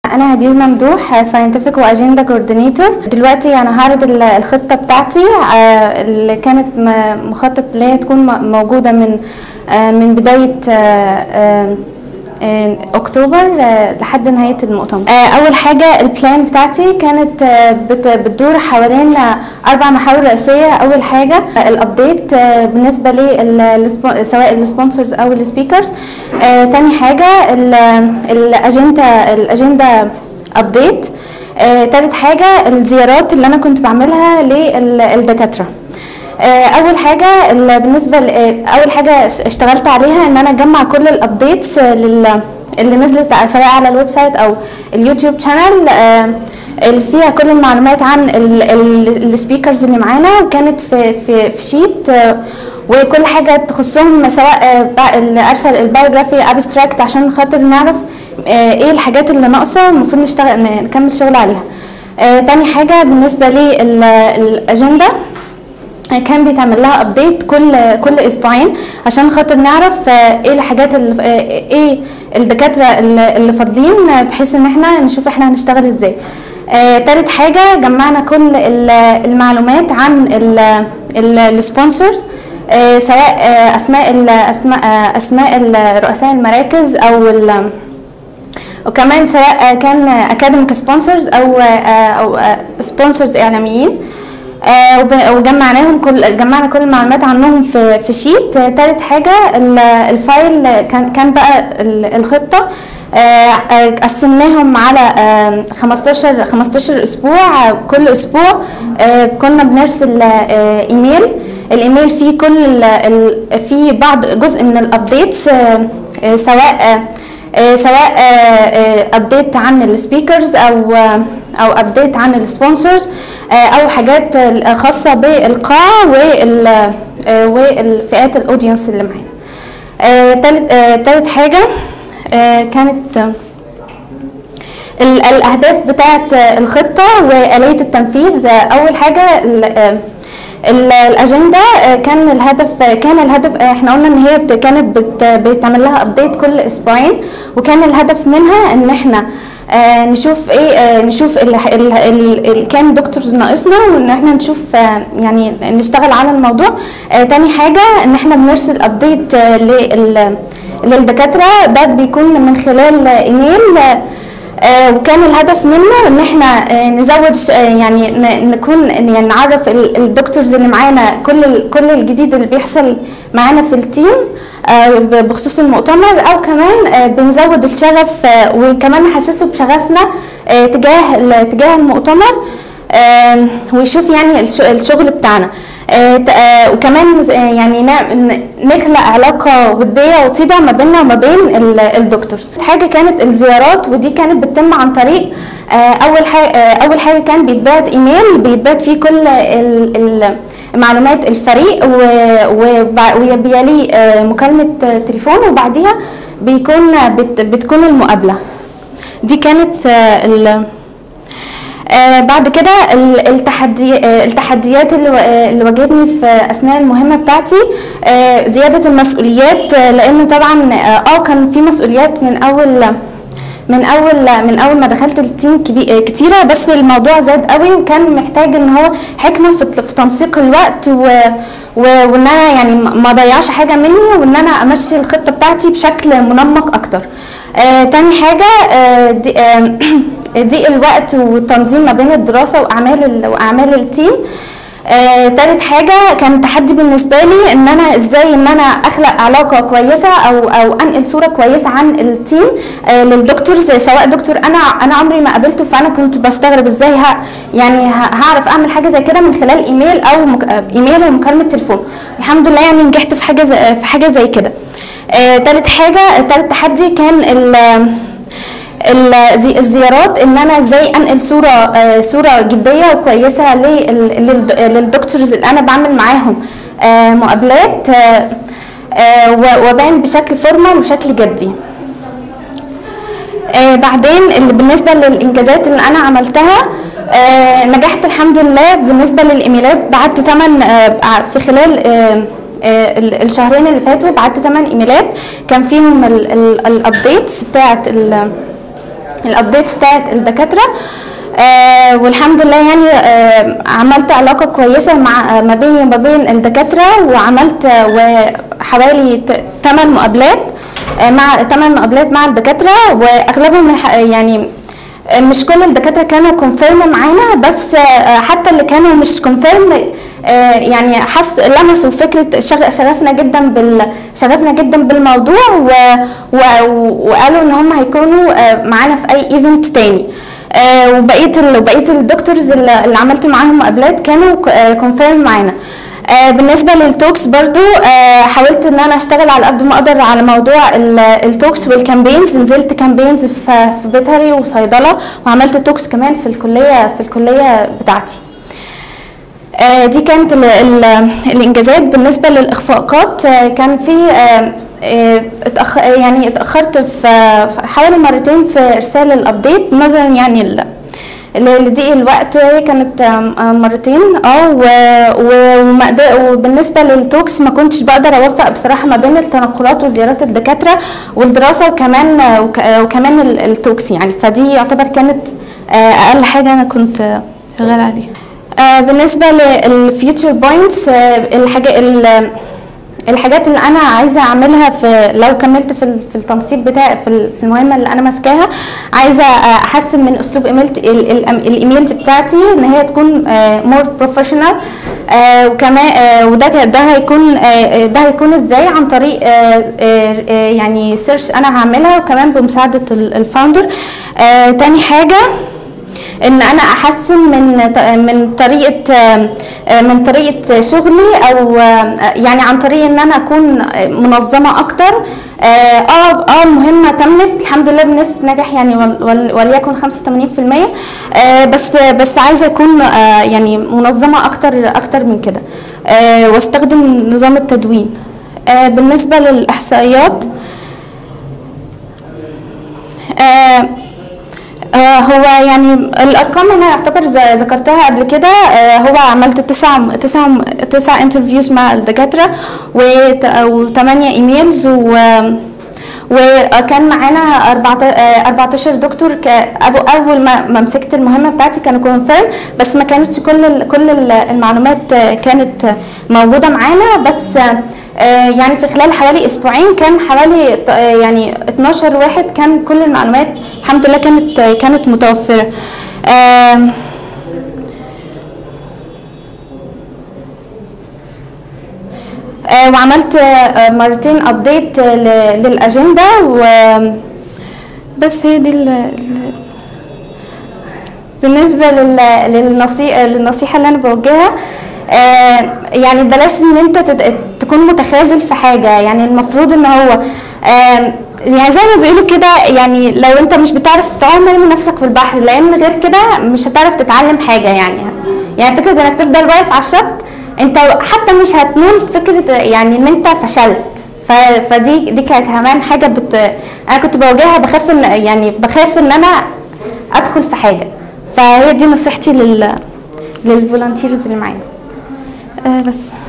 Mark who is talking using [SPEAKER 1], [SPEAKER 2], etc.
[SPEAKER 1] انا هدير ممدوح ساينتفك واجندا كوردينيتور دلوقتي انا هعرض ال- الخطه بتاعتي آه، اللي كانت م- مخطط اللي هي تكون م- موجوده من آه، من بدايه آه، آه، آه، اكتوبر آه، لحد نهايه المؤتمر آه، اول حاجه البلان بتاعتي كانت آه، بت- بتدور حوالين آه، اربع محاور رئيسيه اول حاجه آه، الابديت آه، بالنسبه لل سواء السبونسرز او السبيكرز تاني حاجه ال- الاجنده الاجنده ابديت تالت حاجه الزيارات اللي انا كنت بعملها للدكاتره آه، اول حاجه ال- بالنسبه ل- آه، اول حاجه ش- اشتغلت عليها ان انا اجمع كل الابديتس لل اللي نزلت ع- سواء على الويب سايت او اليوتيوب شانل آه، اللي فيها كل المعلومات عن السبيكرز اللي معانا وكانت في في في شيت آه، وكل حاجه تخصهم سواء آه، بع- اللي ارسل البايوجرافي ابستراكت عشان خاطر نعرف آه، ايه الحاجات اللي ناقصه المفروض نشتغل ن- نكمل شغل عليها آه، تاني حاجه بالنسبه للاجنده كان بيتعمل لها ابديت كل كل اسبوعين عشان خاطر نعرف آه، ايه الحاجات اللي آه، ايه الدكاتره اللي اللي فاضلين آه، بحيث ان احنا نشوف احنا هنشتغل ازاي آه، تالت حاجه جمعنا كل ال- المعلومات عن السبونسرز سواء آه، اسماء ال- اسماء آه، اسماء ال- رؤساء المراكز او ال- وكمان سواء كان اكاديميك سبونسرز او او سبونسرز اعلاميين آه، وب- وجمعناهم كل جمعنا كل المعلومات عنهم في في شيت آه، تالت حاجه ال- الفايل كان كان بقى ال- الخطه آه، آه، قسمناهم على آه، 15 15 اسبوع آه، كل اسبوع آه، كنا بنرسل آه، ايميل الايميل فيه كل ال- ال- فيه بعض جزء من الابديتس آه، آه، سواء آه، آه، سواء ابديت عن السبيكرز او آه، او ابديت عن السبونسرز او حاجات آه، خاصه بالقاعه وال آه، والفئات الاودينس اللي معانا آه، تالت آه، تالت حاجه آه، كانت آه، ال- الاهداف بتاعه الخطه واليه التنفيذ آه، اول حاجه ال- آه، ال- الاجنده آه، كان الهدف آه، كان الهدف آه، احنا قلنا ان هي بت- كانت بت- بيتعمل لها ابديت كل اسبوعين وكان الهدف منها ان احنا آه، نشوف ايه آه، نشوف ال- ال- ال- ال- كام دكتورز ناقصنا وان احنا نشوف آه، يعني نشتغل على الموضوع آه، تاني حاجه ان احنا بنرسل ابديت آه، لل- للدكاتره ده بيكون من خلال آه، ايميل آه، آه، وكان الهدف منه ان احنا آه، نزود ش- آه، يعني ن- نكون يعني نعرف ال- الدكتورز اللي معانا كل ال- كل الجديد اللي بيحصل معانا في التيم آه، ب- بخصوص المؤتمر او كمان آه، بنزود الشغف آه، وكمان نحسسه بشغفنا آه، تجاه ال- تجاه المؤتمر آه، ويشوف يعني الش- الشغل بتاعنا آه، ت- آه، وكمان آه، يعني نع- ن- نخلق علاقة ودية وطيدة ما بيننا وما بين ال- الدكتورز حاجة كانت الزيارات ودي كانت بتتم عن طريق آه، أول حاجة أول حاجة كان بيتبعت إيميل بيتبعت فيه كل ال- ال- معلومات الفريق و- وبع- وبيليه آه، مكالمة آه، تليفون وبعديها بيكون بت- بتكون المقابلة دي كانت آه، ال- آه بعد كده ال- التحدي آه التحديات اللي, و- آه اللي واجهتني في اثناء المهمه بتاعتي آه زياده المسؤوليات آه لان طبعا اه آه، كان في مسؤوليات من اول من اول من اول ما دخلت التيم كبي- آه، كتيره بس الموضوع زاد قوي وكان محتاج ان هو حكمه في في تنسيق الوقت و و- وان انا يعني ما ما اضيعش حاجه مني وان انا امشي الخطه بتاعتي بشكل منمق اكتر آه تاني حاجه آه دي آه ضيق الوقت والتنظيم ما بين الدراسه واعمال ال- واعمال التيم آه، تالت حاجة كان تحدي بالنسبة لي ان انا ازاي ان انا اخلق علاقة كويسة او او انقل صورة كويسة عن التيم آه، للدكتورز سواء دكتور انا انا عمري ما قابلته فانا كنت بستغرب ازاي ه يعني ه- هعرف اعمل حاجة زي كده من خلال ايميل او مك... آه، ايميل ومكالمة تليفون الحمد لله يعني نجحت في حاجة زي في حاجة زي كده آه، تالت حاجة تالت تحدي كان ال الزي- الزيارات ان انا ازاي انقل صوره آه، صوره جديه وكويسه لل- للد- للدكتورز اللي انا بعمل معاهم آه، مقابلات آه، آه، و- وابان بشكل فورمال وشكل جدي آه، بعدين اللي بالنسبه للانجازات اللي انا عملتها آه، نجحت الحمد لله بالنسبه للايميلات بعت 8 في خلال آه، آه، ال- الشهرين اللي فاتوا بعت 8 ايميلات كان فيهم الابديتس بتاعت ال- الابديتس بتاعت الدكاتره آه والحمد لله يعني آه عملت علاقه كويسه مع ما بيني وما بين الدكاتره وعملت آه حوالي 8 مقابلات آه مع 8 مقابلات مع الدكاتره واغلبهم الح- يعني مش كل الدكاتره كانوا كونفيرم معانا بس آه، حتى اللي كانوا مش كونفيرم يعني حس لمسوا فكره شغ- شغفنا جدا بال شغفنا جدا بالموضوع و... و... وقالوا ان هم هيكونوا آه، معانا في اي ايفنت تاني آه، وبقيه ال... وبقيه الدكتورز اللي اللي عملت معاهم مقابلات كانوا كونفيرم معانا آه، بالنسبه للتوكس برضو آه، حاولت ان انا اشتغل على قد ما اقدر على موضوع ال- التوكس والكامبينز نزلت كامبينز في في بيطري وصيدله وعملت توكس كمان في الكليه في الكليه بتاعتي آه، دي كانت ال ال الانجازات بالنسبه للاخفاقات آه، كان في آه، آه، اتأخ يعني اتاخرت في آه، في حوالي مرتين في ارسال الابديت نظرا يعني ل- ل- لضيق الوقت هي كانت آم، آم، مرتين اه و- و- وما قد- وبالنسبه للتوكس ما كنتش بقدر اوفق بصراحه ما بين التنقلات وزيارات الدكاتره والدراسه وكمان آه، وك- آه، وكمان ال- التوكس يعني فدي يعتبر كانت آه، اقل حاجه انا كنت آه، شغاله عليها آه، بالنسبه للفيوتشر بوينتس الحاجه ال- الحاجات اللي انا عايزه اعملها في لو كملت في ال- في التنسيق بتاع في ال- في المهمه اللي انا ماسكاها عايزه آه، احسن من اسلوب ايميل الايميلز بتاعتي ان هي تكون مور بروفيشنال وكمان آه، وده ك- ده هيكون آه، ده هيكون ازاي عن طريق آه، آه، آه، يعني سيرش انا هعملها وكمان بمساعده الفاوندر تاني حاجه ان انا احسن من ط- من طريقه آه، من طريقه شغلي او آه، يعني عن طريق ان انا اكون منظمه اكتر اه اه آه، المهمه تمت الحمد لله بنسبه نجاح يعني ول- ول- وليكن 85% آه، بس بس عايزه اكون آه، يعني منظمه اكتر اكتر من كده آه، واستخدم نظام التدوين آه، بالنسبه للاحصائيات آه، آه، هو يعني الارقام انا اعتبر ز- ذكرتها قبل كده آه، هو عملت تسع تسع تسع انترفيوز مع الدكاتره وت- وثمانيه ايميلز و وكان معانا 14 دكتور ك- أبو- اول ما ما مسكت المهمه بتاعتي كانوا كونفيرم بس ما كانتش كل ال- كل ال- المعلومات آه، كانت موجوده معانا بس آه، يعني في خلال حوالي اسبوعين كان حوالي ط- آه، يعني 12 واحد كان كل المعلومات الحمد لله كانت كانت متوفره آم، آه، وعملت آه، مرتين ابديت للاجنده و بس هي دي ال- ال- بالنسبه لل- للنصيحه للنصيحه اللي انا بوجهها آه، يعني بلاش ان انت تت- تكون متخاذل في حاجه يعني المفروض ان هو آم، يعني زي ما بيقولوا كده يعني لو انت مش بتعرف تعوم ارمي نفسك في البحر لان غير كده مش هتعرف تتعلم حاجه يعني يعني فكره انك تفضل واقف على الشط انت حتى مش هتنول فكره يعني ان انت فشلت ف- فدي دي كانت كمان حاجه بت انا كنت بواجهها بخاف ان يعني بخاف ان انا ادخل في حاجه فهي دي نصيحتي لل للفولunteers اللي معايا آه بس